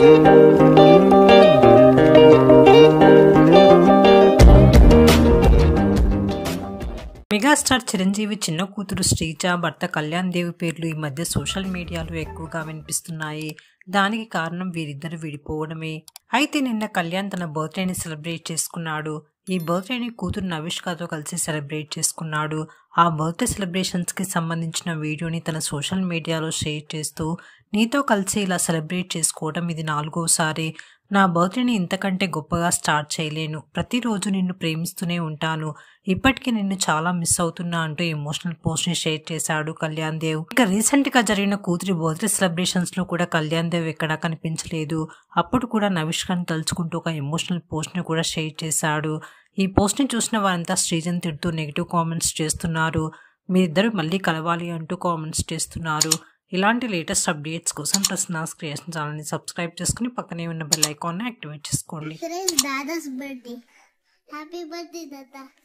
Megastar Chiranjeevi చిన్న కూతురు శ్రీజ భర్త కళ్యాణ్ దేవి పేర్లు ఈ మధ్య సోషల్ మీడియాలో ఎక్కువగా వినిపిస్తున్నాయి దానికి కారణం వీరిద్దరు విడిపోవడమే అయితే నిన్న కళ్యాణ్ తన బర్త్డేని సెలబ్రేట్ చేసుకున్నాడు ఈ బర్త్డేని కూతురు నవిష్కతో కలిసి సెలబ్రేట్ చేసుకున్నాడు ఆ బర్త్డే సెలబ్రేషన్స్ కి సంబంధించిన వీడియోని తన సోషల్ మీడియాలో షేర్ చేస్తూ నీతో కలిసి ఇలా సెలబ్రేట్ చేసుకోవడం ఇది నాలుగోసారి నా బర్త్డేని ఇంతకంటే గొప్పగా స్టార్ట్ చేయలేను ప్రతిరోజు నిన్ను ప్రేమిస్తూనే ఉంటాను ఇప్పటికీ నిన్ను చాలా మిస్ అవుతున్నా అంటూ ఎమోషనల్ పోస్ట్ ని షేర్ చేశాడు కళ్యాణ్ దేవ్ ఇక రీసెంట్ గా జరిగిన కూతురి బర్త్డే సెలబ్రేషన్స్ లో కూడా కళ్యాణ్ దేవ్ ఎక్కడా కనిపించలేదు అప్పుడు కూడా నవిష్ ఖాన్ తలుచుకుంటూ ఒక ఎమోషనల్ పోస్ట్ ని కూడా షేర్ చేశాడు ఈ పోస్ట్ ని చూసిన వారంతా శ్రీజన్ తిడుతూ నెగిటివ్ కామెంట్స్ చేస్తున్నారు మీరిద్దరు మళ్ళీ కలవాలి అంటూ కామెంట్స్ చేస్తున్నారు ఇలాంటి లేటెస్ట్ అప్డేట్స్ కోసం ప్రశ్నాస్ క్రియేషన్ ఛానల్ని సబ్స్క్రైబ్ చేసుకుని పక్కనే ఉన్న బెల్ ఐకాన్ని యాక్టివేట్ చేసుకోండి Today's Dada's birthday. Happy birthday, Dada.